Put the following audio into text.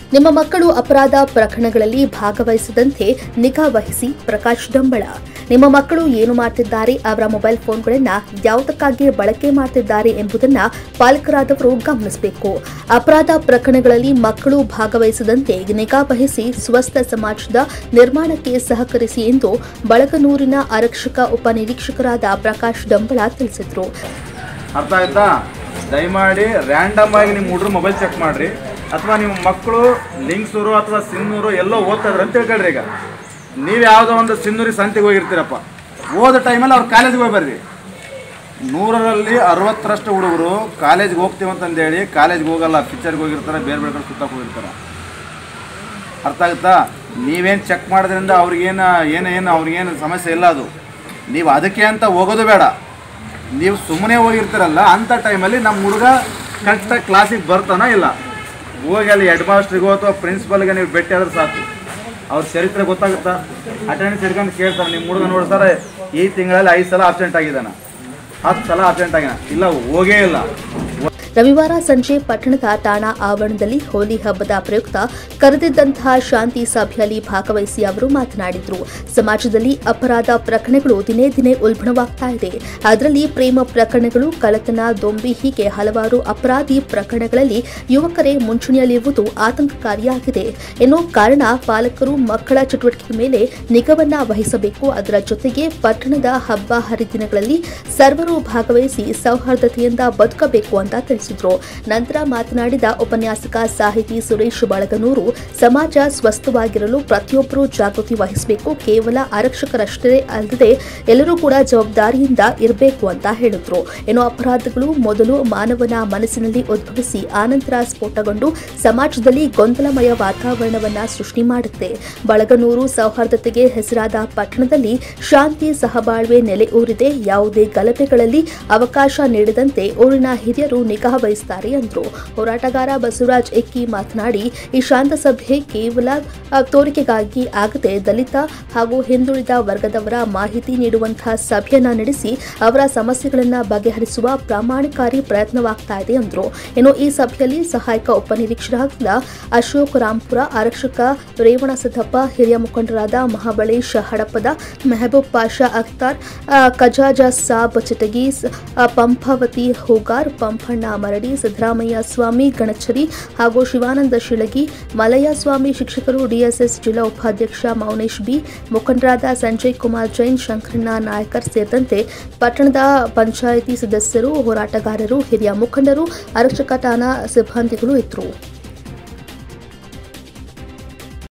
ನಿಮ್ಮ ಮಕ್ಕಳು ಅಪರಾಧ ಪ್ರಕರಣಗಳಲ್ಲಿ ಭಾಗವಹಿಸದಂತೆ ನಿಗಾ ವಹಿಸಿ ಪ್ರಕಾಶ್ ಡಂಬಳ ನಿಮ್ಮ ಮಕ್ಕಳು ಏನು ಮಾಡ್ತಿದ್ದಾರೆ ಅವರ ಮೊಬೈಲ್ ಫೋನ್ಗಳನ್ನ ಯಾವುದಕ್ಕಾಗಿ ಬಳಕೆ ಮಾಡ್ತಿದ್ದಾರೆ ಎಂಬುದನ್ನ ಪಾಲಕರಾದವರು ಗಮನಿಸಬೇಕು ಅಪರಾಧ ಪ್ರಕರಣಗಳಲ್ಲಿ ಮಕ್ಕಳು ಭಾಗವಹಿಸದಂತೆ ನಿಗಾ ವಹಿಸಿ ಸ್ವಸ್ಥ ಸಮಾಜದ ನಿರ್ಮಾಣಕ್ಕೆ ಸಹಕರಿಸಿ ಎಂದು ಬಳಗನೂರಿನ ಆರಕ್ಷಕ ಉಪನಿರೀಕ್ಷಕರಾದ ಪ್ರಕಾಶ್ ಡಂಬಳ ತಿಳಿಸಿದರು ಅರ್ಥ ಆಯ್ತಾ ದಯಮಾಡಿ ರ್ಯಾಂಡಮ್ ಆಗಿ ನಿಮ್ಮ ಹುಡ್ರು ಮೊಬೈಲ್ ಚೆಕ್ ಮಾಡ್ರಿ ಅಥವಾ ನಿಮ್ಮ ಮಕ್ಕಳು ಲಿಂಕ್ಸೂರು ಅಥವಾ ಸಿನ್ನೂರು ಎಲ್ಲೋ ಓದ್ತಾ ಇದ್ರು ಅಂತ ತಿಳ್ಕೊಳ್ರಿ ಈಗ ನೀವು ಯಾವುದೋ ಒಂದು ಸಿನ್ನೂರಿ ಸಂತೆಗೆ ಹೋಗಿರ್ತೀರಪ್ಪ ಓದೋ ಟೈಮಲ್ಲಿ ಅವ್ರು ಕಾಲೇಜಿಗೆ ಹೋಗಿ ಬರ್ರಿ ನೂರರಲ್ಲಿ ಅರವತ್ತರಷ್ಟು ಹುಡುಗರು ಕಾಲೇಜ್ಗೆ ಹೋಗ್ತೀವಿ ಅಂತಂದೇಳಿ ಕಾಲೇಜ್ಗೆ ಹೋಗಲ್ಲ ಪಿಕ್ಚರ್ಗೆ ಹೋಗಿರ್ತಾರೆ ಬೇರೆ ಬೇರೆ ಕಡೆ ಸುತ್ತಕ್ಕೆ ಹೋಗಿರ್ತಾರೆ ಅರ್ಥ ಆಗುತ್ತಾ ನೀವೇನು ಚೆಕ್ ಮಾಡೋದ್ರಿಂದ ಅವ್ರಿಗೇನು ಏನು ಏನು ಅವ್ರಿಗೇನು ಸಮಸ್ಯೆ ಇಲ್ಲ ಅದು ನೀವು ಅದಕ್ಕೆ ಅಂತ ಹೋಗೋದು ಬೇಡ ನೀವು ಸುಮ್ಮನೆ ಹೋಗಿರ್ತೀರಲ್ಲ ಅಂಥ ಟೈಮಲ್ಲಿ ನಮ್ಮ ಹುಡುಗ ಕರೆಕ್ಟಾಗಿ ಕ್ಲಾಸಿಗೆ ಬರ್ತಾನ ಇಲ್ಲ ಹೋಗಿ ಅಲ್ಲಿ ಹೆಡ್ ಮಾಸ್ಟ್ರಿಗೋ ಅಥವಾ ಪ್ರಿನ್ಸಿಪಲ್ಗೆ ನೀವು ಭೇಟಿ ಆದ್ರೆ ಸಾಕು ಅವ್ರ ಚರಿತ್ರೆ ಗೊತ್ತಾಗುತ್ತಾ ಅಟೆಂಡೆನ್ಸ್ ಹಿಡ್ಕೊಂಡು ಕೇಳ್ತಾರೆ ನಿಮ್ಮ ಹುಡುಗ ನೋಡ್ತಾರೆ ಈ ತಿಂಗಳಲ್ಲಿ ಐದು ಸಲ ಅಬ್ಸೆಂಟ್ ಆಗಿದ್ದಾನ ಹತ್ತು ಸಲ ಅಬ್ಸೆಂಟ್ ಆಗಿನ ಇಲ್ಲ ಹೋಗೇ ಇಲ್ಲ ರವಿವಾರ ಸಂಜೆ ಪಟ್ಟಣದ ಠಾಣಾ ಆವರಣದಲ್ಲಿ ಹೋಲಿ ಹಬ್ಬದ ಪ್ರಯುಕ್ತ ಕರೆದಿದ್ದಂತಹ ಶಾಂತಿ ಸಭೆಯಲ್ಲಿ ಭಾಗವಹಿಸಿ ಅವರು ಮಾತನಾಡಿದರು ಸಮಾಜದಲ್ಲಿ ಅಪರಾಧ ಪ್ರಕರಣಗಳು ದಿನೇ ದಿನೇ ಉಲ್ಬಣವಾಗ್ತಾ ಇದೆ ಅದರಲ್ಲಿ ಪ್ರೇಮ ಪ್ರಕರಣಗಳು ಕಳ್ಳತನ ದೊಂಬಿ ಹೀಗೆ ಹಲವಾರು ಅಪರಾಧಿ ಪ್ರಕರಣಗಳಲ್ಲಿ ಯುವಕರೇ ಮುಂಚೂಣಿಯಲ್ಲಿರುವುದು ಆತಂಕಕಾರಿಯಾಗಿದೆ ಎನ್ನುವ ಕಾರಣ ಪಾಲಕರು ಮಕ್ಕಳ ಚಟುವಟಿಕೆ ಮೇಲೆ ನಿಗವನ್ನ ವಹಿಸಬೇಕು ಅದರ ಜೊತೆಗೆ ಪಟ್ಟಣದ ಹಬ್ಬ ಹರಿದಿನಗಳಲ್ಲಿ ಸರ್ವರು ಭಾಗವಹಿಸಿ ಸೌಹಾರ್ದತೆಯಿಂದ ಬದುಕಬೇಕು ಅಂತ ತಿಳಿಸಿದರು ನಂತರ ಮಾತನಾಡಿದ ಉಪನ್ಯಾಸಕ ಸಾಹಿತಿ ಸುರೇಶ್ ಬಳಗನೂರು ಸಮಾಜ ಸ್ವಸ್ಥವಾಗಿರಲು ಪ್ರತಿಯೊಬ್ಬರೂ ಜಾಗೃತಿ ವಹಿಸಬೇಕು ಕೇವಲ ಆರಕ್ಷಕರಷ್ಟೇ ಅಲ್ಲದೆ ಎಲ್ಲರೂ ಕೂಡ ಜವಾಬ್ದಾರಿಯಿಂದ ಇರಬೇಕು ಅಂತ ಹೇಳಿದ್ರು ಏನು ಅಪರಾಧಗಳು ಮೊದಲು ಮಾನವನ ಮನಸ್ಸಿನಲ್ಲಿ ಉದ್ಭವಿಸಿ ಆನಂತರ ಸ್ಫೋಟಗೊಂಡು ಸಮಾಜದಲ್ಲಿ ಗೊಂದಲಮಯ ವಾತಾವರಣವನ್ನ ಸೃಷ್ಟಿ ಮಾಡುತ್ತೆ ಬಳಗನೂರು ಸೌಹಾರ್ದತೆಗೆ ಹೆಸರಾದ ಪಟ್ಟಣದಲ್ಲಿ ಶಾಂತಿ ಸಹಬಾಳ್ವೆ ನೆಲೆ ಊರಿದೆ ಯಾವುದೇ ಗಲಭೆಗಳಲ್ಲಿ ಅವಕಾಶ ನೀಡದಂತೆ ಊರಿನ ಹಿರಿಯರು ನಿಗಾ ವಹಿಸುತ್ತಾರೆ ಎಂದರು ಹೋರಾಟಗಾರ ಬಸವರಾಜ್ ಎಕ್ಕಿ ಮಾತನಾಡಿ ಈ ಶಾಂತ ಸಭೆ ಕೇವಲ ಆ, ತೋರಿಕೆಗಾಗಿ ಆಗದೆ ದಲಿತ ಹಾಗೂ ಹಿಂದುಳಿದ ವರ್ಗದವರ ಮಾಹಿತಿ ನೀಡುವಂತಹ ಸಭೆಯನ್ನ ನಡೆಸಿ ಅವರ ಸಮಸ್ಯೆಗಳನ್ನು ಬಗೆಹರಿಸುವ ಪ್ರಾಮಾಣಿಕಾರಿ ಪ್ರಯತ್ನವಾಗ್ತಾ ಇದೆ ಎಂದರು ಇನ್ನು ಈ ಸಭೆಯಲ್ಲಿ ಸಹಾಯಕ ಉಪನಿರೀಕ್ಷಕರಾದ ಅಶೋಕ್ ರಾಂಪುರ ಆರಕ್ಷಕ ರೇವಣ ಸಿದ್ದಪ್ಪ ಹಿರಿಯ ಮುಖಂಡರಾದ ಮಹಾಬಳೇಶ್ ಹಡಪದ ಮೆಹಬೂಬ್ ಪಾಷಾ ಅಖ್ತಾರ್ ಆ, ಖಜಾಜ ಸಾಬ್ ಚಿಟಗಿ ಸ- ಆ, ಪಂಪಾವತಿ ಹೂಗಾರ್ ಪಂಪಣ್ಣ ಮರಡಿ ಸಿದ್ದರಾಮಯ್ಯ ಸ್ವಾಮಿ ಗಣಚರಿ ಹಾಗೂ ಶಿವಾನಂದ ಶಿಳಗಿ ಮಲಯ ಸ್ವಾಮಿ ಶಿಕ್ಷಕರು ಡಿಎಸ್ಎಸ್ ಜಿಲ್ಲಾ ಉಪಾಧ್ಯಕ್ಷ ಮೌನೇಶ್ ಬಿ ಮುಖಂಡರಾದ ಸಂಜಯ್ ಕುಮಾರ್ ಜೈನ್ ಶಂಕರಣ್ಣ ನಾಯಕರ್ ಸೇರಿದಂತೆ ಪಟ್ಟಣದ ಪಂಚಾಯಿತಿ ಸದಸ್ಯರು ಹೋರಾಟಗಾರರು ಹಿರಿಯ ಮುಖಂಡರು ಆರಕ್ಷಕ ಠಾಣಾ ಸಿಬ್ಬಂದಿಗಳು ಇದ್ದರು